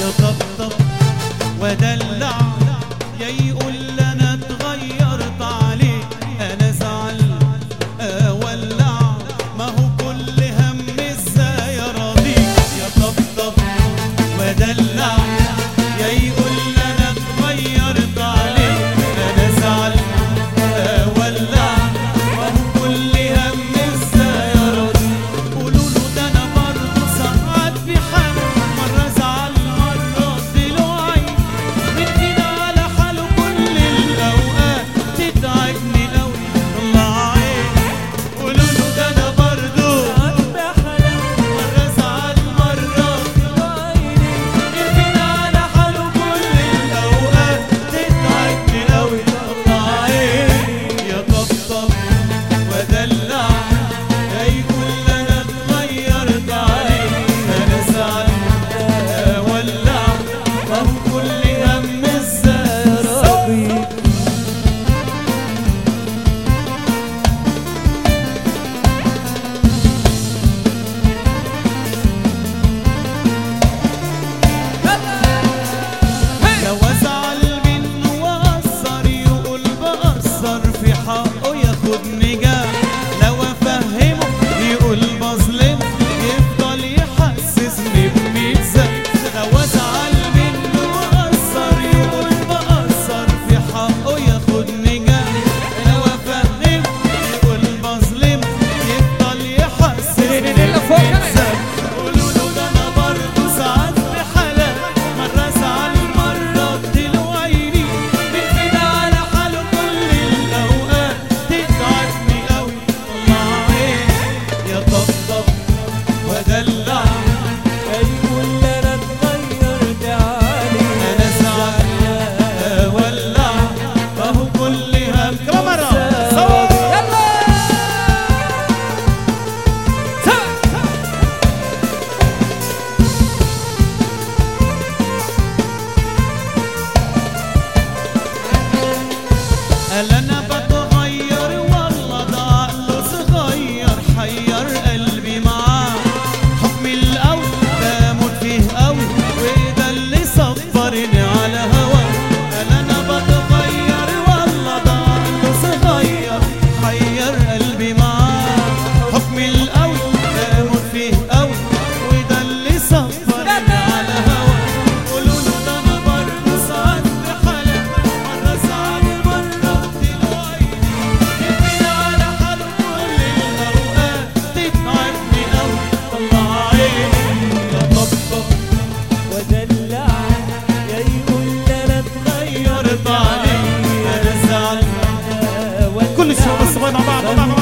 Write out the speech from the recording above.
يطبطب ودلع يا يقول لي انا اتغيرت عليك انا زعل اولع ما هو كل هم ازاي اراضيك يطبطب ودلع يا يقول لي انا اتغيرت عليك انا زعل اولع ما هو كل هم ازاي اراضيك قولوا له ده انا برضه ساعات في حال مره ازعل مره دلوعي من فينا على حاله كل الاوقات تتعبني قوي طلع عيني قولوا له ده انا برضه مره ازعل مره من فينا على حاله كل الاوقات تتعبني قوي طلع عيني يا طبطب ودلع يا يقول انا اتغيرت عليك انا زعل اولع ما هو كل هم ازاي راضيك لو ازعل منه واقصر يقول بقصر في حقه ياخدني جاه لو افهمه يقول بظلم يفضل يحسسني بميزة لو ازعل منه واقصر يقول بقصر في حقه ياخدني جاه لو افهمه يقول بظلم يفضل يحسسني بميزة قولوا له ده انا برضه ساعات بحالات مرة ازعل مرة اديله عيني من فينا على حاله كل الاوقات تتعبني قوي طلع عيني يا طبطب ودلع يقول انا اتغيرت عليك انا زعل ولع فهو كل هم كمان مرة صوت قال انا بتغير والله ده عقله صغير حير قلبي معاه حكم الاول بموت فيه قوي وده اللي صبرني على هواه قال انا بتغير والله ده عقله صغير حير قلبي معاه حكم الاول بموت فيه قوي وده اللي صبرني على هواه قولوا له ده انا برضه ساعات بحالة مرة ازعل مرة اديله عيني يكفينا على حاله كل الاوقات تتعبني قوي طلع عيني يا طبطب ودلع يا يقول انا اتغيرت غيرت عليك انا زعل عليك كل الشباب الصغير مع بعض مع بعض